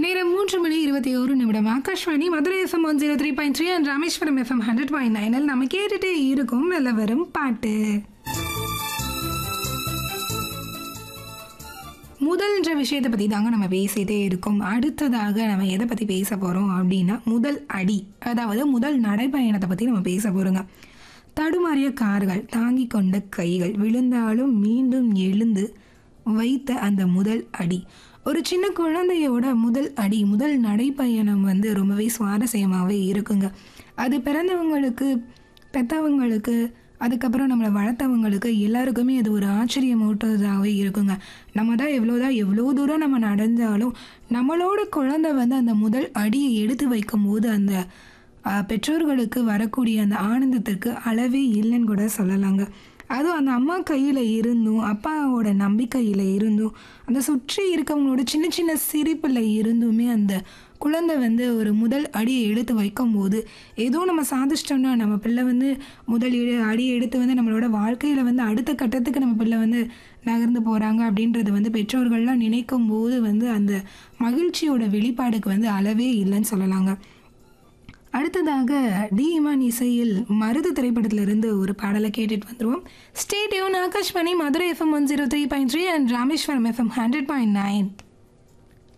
நேரம் மூன்று மணி இருபத்தி ஒரு நிமிடம் Akashvani Madurai FM one zero three point three and Rameswaram FM hundred point நைனில் நம்ம கேட்டுட்டே இருக்கும் நல்ல வரும் பாட்டு முதல்ன்ற விஷயத்தை பற்றி தாங்க நம்ம பேசிகிட்டே இருக்கோம் அடுத்ததாக நம்ம எதை பற்றி பேச போகிறோம் அப்படின்னா முதல் அடி அதாவது முதல் நடைப்பயணத்தை பற்றி நம்ம பேச போகிறோங்க தடுமாறிய கார்கள் தாங்கி கொண்ட கைகள் விழுந்தாலும் மீண்டும் எழுந்து வைத்த அந்த முதல் அடி ஒரு சின்ன குழந்தையோட முதல் அடி முதல் நடைப்பயணம் வந்து ரொம்பவே சுவாரஸ்யமாகவே இருக்குங்க அது பிறந்தவங்களுக்கு பெற்றவங்களுக்கு அதுக்கப்புறம் நம்மளை வளர்த்தவங்களுக்கு எல்லாருக்குமே அது ஒரு ஆச்சரியமூட்டுறதாகவே இருக்குங்க நம்ம தான் எவ்வளோதான் எவ்வளோ தூரம் நம்ம நடந்தாலும் நம்மளோட குழந்தை வந்து அந்த முதல் அடியை எடுத்து வைக்கும்போது அந்த ஆஹ், பெற்றோர்களுக்கு வரக்கூடிய அந்த ஆனந்தத்திற்கு அளவே இல்லைன்னு கூட சொல்லலாங்க அதுவும் அந்த அம்மா கையில் இருந்தும் அப்பாவோட நம்பிக்கையில் இருந்தும் அந்த சுற்றி இருக்கவங்களோட சின்ன சின்ன சிரிப்பில் இருந்துமே அந்த குழந்தை வந்து ஒரு முதல் அடியை எடுத்து வைக்கும்போது ஏதோ நம்ம சாதிச்சிட்டோம்னா நம்ம பிள்ளை வந்து முதல் இடு அடியை எடுத்து வந்து நம்மளோட வாழ்க்கையில் வந்து அடுத்த கட்டத்துக்கு நம்ம பிள்ளை வந்து நகர்ந்து போகிறாங்க அப்படின்றது வந்து பெற்றோர்கள்லாம் நினைக்கும் போது வந்து அந்த மகிழ்ச்சியோட வெளிப்பாடுக்கு வந்து அளவே இல்லைன்னு சொல்லலாங்க அடுத்ததாக டி இமான் இசையில் மருது திரைப்படத்திலிருந்து ஒரு பாடலை கேட்டுட்டு வந்துருவோம் ஸ்டேடியோன் Akashvani Madurai FM one zero three point three and Rameswaram FM hundred point nine